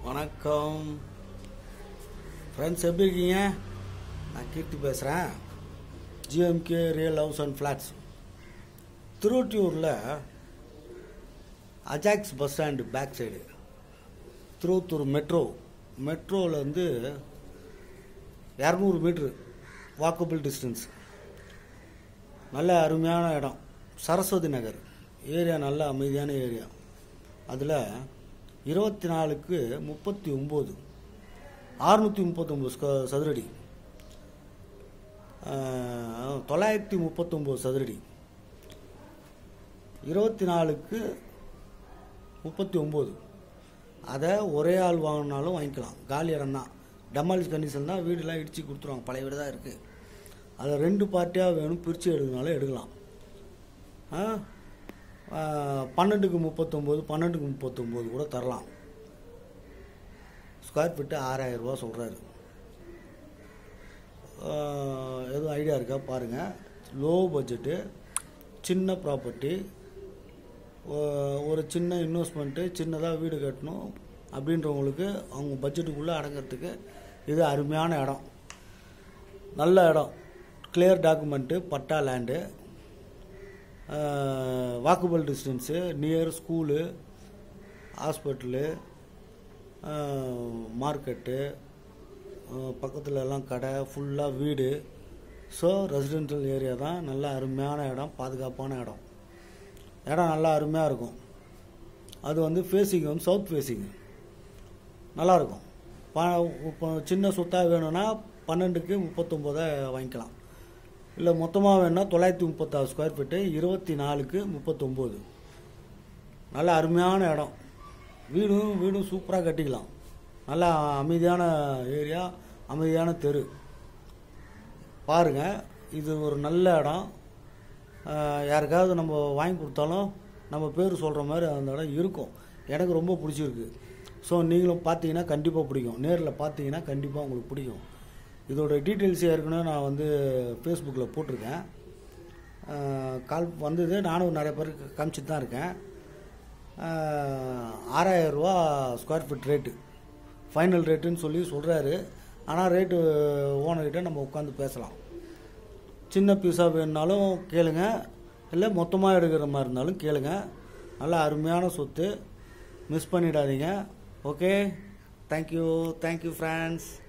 வணக்கம் ஃப்ரெண்ட்ஸ் எப்படி இருக்கீங்க நான் கீர்த்தி பேசுகிறேன் GMK real house and flats திருவொற்றியூரில் Ajax bus stand back side Thiruvathur metro மெட்ரோவில் வந்து இரநூறு மீட்ரு வாக்கபிள் டிஸ்டன்ஸ் நல்ல அருமையான இடம் சரஸ்வதி நகர் ஏரியா நல்ல அமைதியான ஏரியா அதில் இருபத்தி நாலுக்கு முப்பத்தி ஒம்பது அறுநூற்றி முப்பத்தொம்போது ஸ்க சதுரடி ஆஹ், தொள்ளாயிரத்தி முப்பத்தொம்போது சதுரடி இருபத்தி நாலுக்கு முப்பத்தி ஒம்பது அதை ஒரே ஆள் வாங்கினாலும் வாங்கிக்கலாம் காலி இடம் தான் டமாலிஸ் கண்டிஷன் தான் வீடெல்லாம் இடித்து கொடுத்துருவாங்க பழைய வீடு தான் இருக்குது அதை ரெண்டு பார்ட்டியாக வேணும் பிரித்து எடுக்கனாலும் எடுக்கலாம் ஆ? ஆ, பன்னெண்டுக்கு முப்பத்தொம்போது பன்னெண்டுக்கு முப்பத்தொம்போது கூட தரலாம் ஸ்கொயர் ஃபீட்டு ஆறாயிரம் ரூபா சொல்கிறாரு எதுவும் ஐடியா இருக்கா பாருங்கள் லோ பட்ஜெட்டு சின்ன ப்ராப்பர்ட்டி ஒரு சின்ன இன்வெஸ்ட்மெண்ட்டு சின்னதாக வீடு கட்டணும் அப்படின்றவங்களுக்கு அவங்க பட்ஜெட்டுக்குள்ளே அடங்கிறதுக்கு இது அருமையான இடம் நல்ல இடம் clear document patta land walkable distance near school hospital market பக்கத்துல எல்லாம் கடை ஃபுல்லாக வீடு ஸோ ரெசிடென்ஷியல் ஏரியா தான் நல்ல அருமையான இடம் பாதுகாப்பான இடம் இடம் நல்லா அருமையாக இருக்கும் அது வந்து ஃபேஸிங் வந்து சவுத் ஃபேஸிங் நல்லாயிருக்கும் ப இப்போ சின்ன சொத்தாக வேணும்னா பன்னெண்டுக்கு முப்பத்தொம்போதை வாங்கிக்கலாம் இல்லை மொத்தமாக வேணும்னா தொள்ளாயிரத்தி முப்பத்தாறு ஸ்கொயர் ஃபீட்டு இருபத்தி நாலுக்கு முப்பத்தொம்போது நல்ல அருமையான இடம் வீடும் வீடும் சூப்பராக கட்டிக்கலாம் நல்ல அமைதியான ஏரியா அமைதியான தெரு பாருங்கள் இது ஒரு நல்ல இடம் ஆஹ் யாருக்காவது நம்ம வாங்கி கொடுத்தாலும் நம்ம பேர் சொல்கிற மாதிரி அந்த இடம் இருக்கும் எனக்கு ரொம்ப பிடிச்சிருக்கு ஸோ நீங்களும் பார்த்தீங்கன்னா கண்டிப்பாக பிடிக்கும் நேரில் பார்த்தீங்கன்னா கண்டிப்பாக உங்களுக்கு பிடிக்கும் இதோட டீட்டெயில்ஸ் ஏற்கனவே நான் வந்து ஃபேஸ்புக்கில் போட்டிருக்கேன் ஆஹ் கால் வந்தது நானும் நிறைய பேருக்கு காமிச்சிட்டு தான் இருக்கேன் ஆறாயிரம் ரூபா ஸ்கொயர் ஃபீட் ரேட்டு ஃபைனல் ரேட்டுன்னு சொல்லி சொல்கிறாரு ஆனால் ரேட்டு ஓனர்கிட்ட நம்ம உட்காந்து பேசலாம் சின்ன பீஸாக வேணுனாலும் கேளுங்க இல்லை மொத்தமாக எடுக்கிற மாதிரி இருந்தாலும் கேளுங்க நல்ல அருமையான சொத்து மிஸ் பண்ணிடாதீங்க ஓகே தேங்க்யூ தேங்க்யூ ஃப்ரெண்ட்ஸ்